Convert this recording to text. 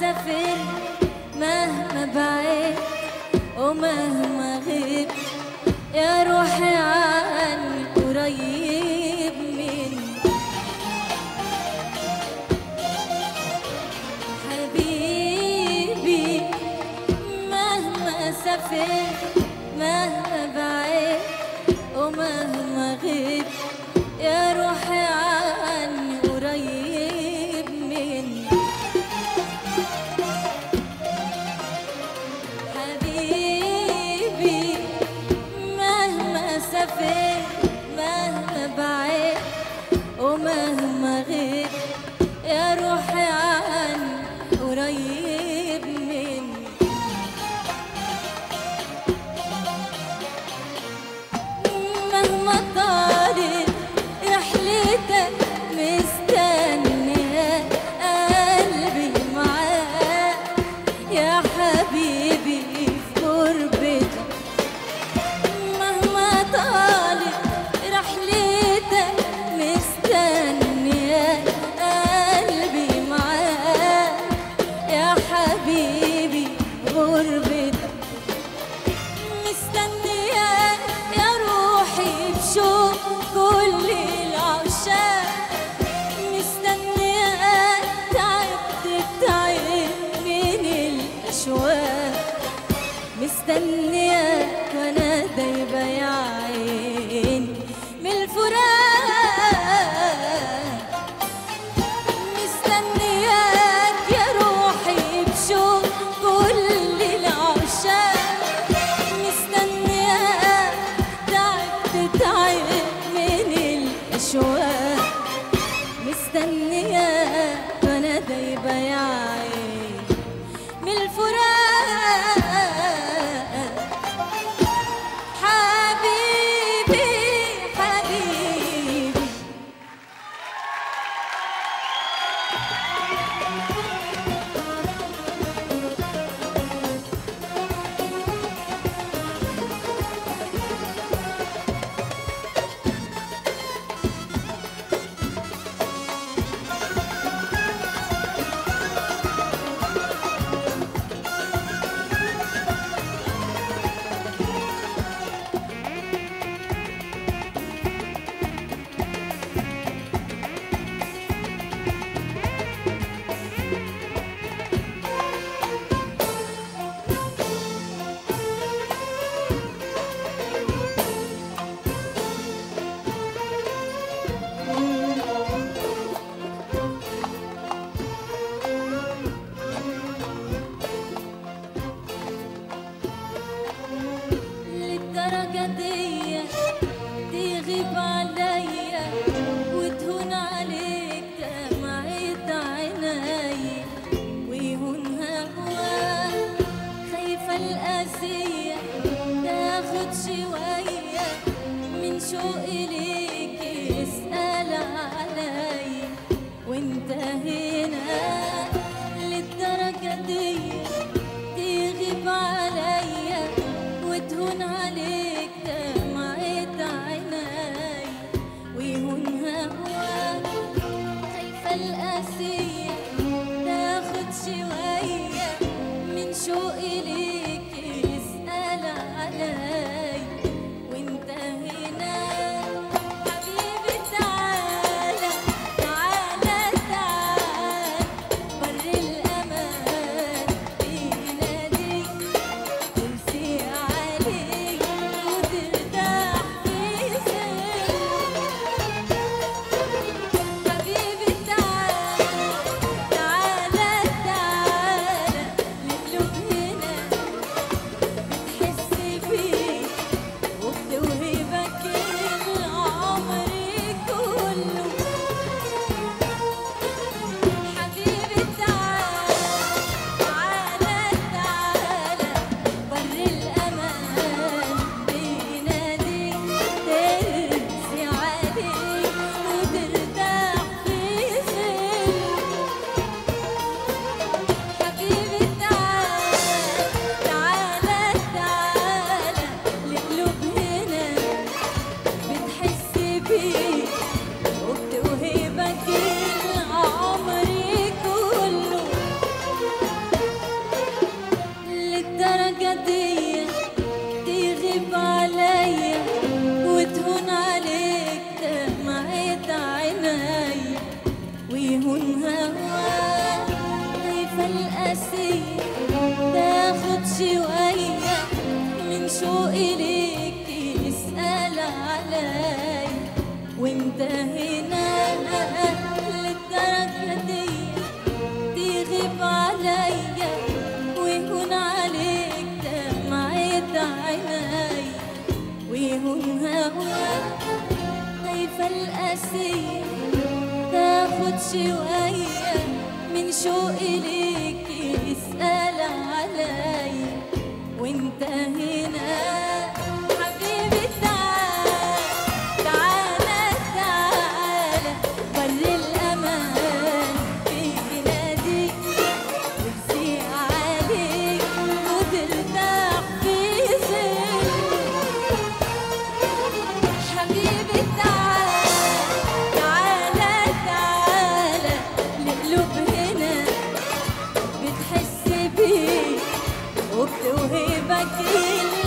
سافر مهما بعيد ومهما غيب يا روحي عني قريب مني حبيبي مهما سافر مهما بعيد ومهما غيب يا روحي عني قريب مني حبيبي مهما سافر مهما بعيد ومهما غيب يا روحي عني قريب مني مهما طالت رحلتك مستنية قلبي معاك يا حبيبي في غربتك مهما طالت رحلتك مستنية قلبي معاك يا حبيبي غربتك مستنياك يا روحي بشوق كل العشاق مستنياك تعبت تعب من الأشواق مستنياك وانا دايبة يا عيني من الفراق مستنياك يا روحي بشوق كل العشاق مستنياك تعبت تعب من الأشواق مستنياك وانا دايبة يا عيني من الفراق القاسية تاخد شوية من شوقي ليك يسأل علي وانت هنا للدرجة دي تغيب عليا ويهون عليك دمعة عيني ويهون هواك خايفة القاسية تاخد شوية من شوقي ليك يسأل علي وانت هنا حبيبي تعال تعالى تعالى بر الأمان في ناديك وتسيع عليك وترتاح في ظل حبيبي تعال تعالى تعالى القلوب هنا بتحس بيك وبتوهبك